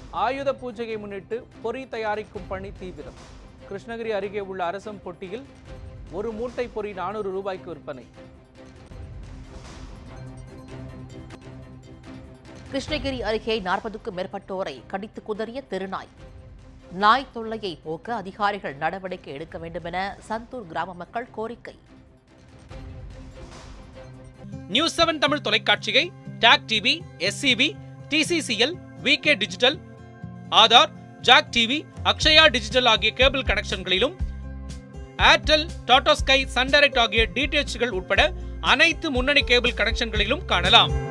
ஆயுத பூஜையை முன்னிட்டு பொறி தயாரிக்கும் பணி தீவிரம் கிருஷ்ணகிரி அருகே உள்ள அரசம் பொட்டியில் ஒரு மூட்டை பொறி நானூறு ரூபாய்க்கு விற்பனை கிருஷ்ணகிரி அருகே நாற்பதுக்கும் மேற்பட்டோரை கடித்து குதறிய தெருநாய் நாய் தொல்லையை போக்க அதிகாரிகள் நடவடிக்கை எடுக்க வேண்டும் என சந்தூர் கிராம மக்கள் கோரிக்கை நியூஸ் செவன் தமிழ் தொலைக்காட்சியை TAC TV SCB TCCL VK digital Aadhaar Jack TV Akshaya digital ஆகிய கேபிள் கனெக்ஷன்களிலும் Airtel Tata Sky Sun Direct ஆகிய டிடிஎச்கள் உட்பட அனைத்து முன்னணி கேபிள் கனெக்ஷன்களிலும் காணலாம்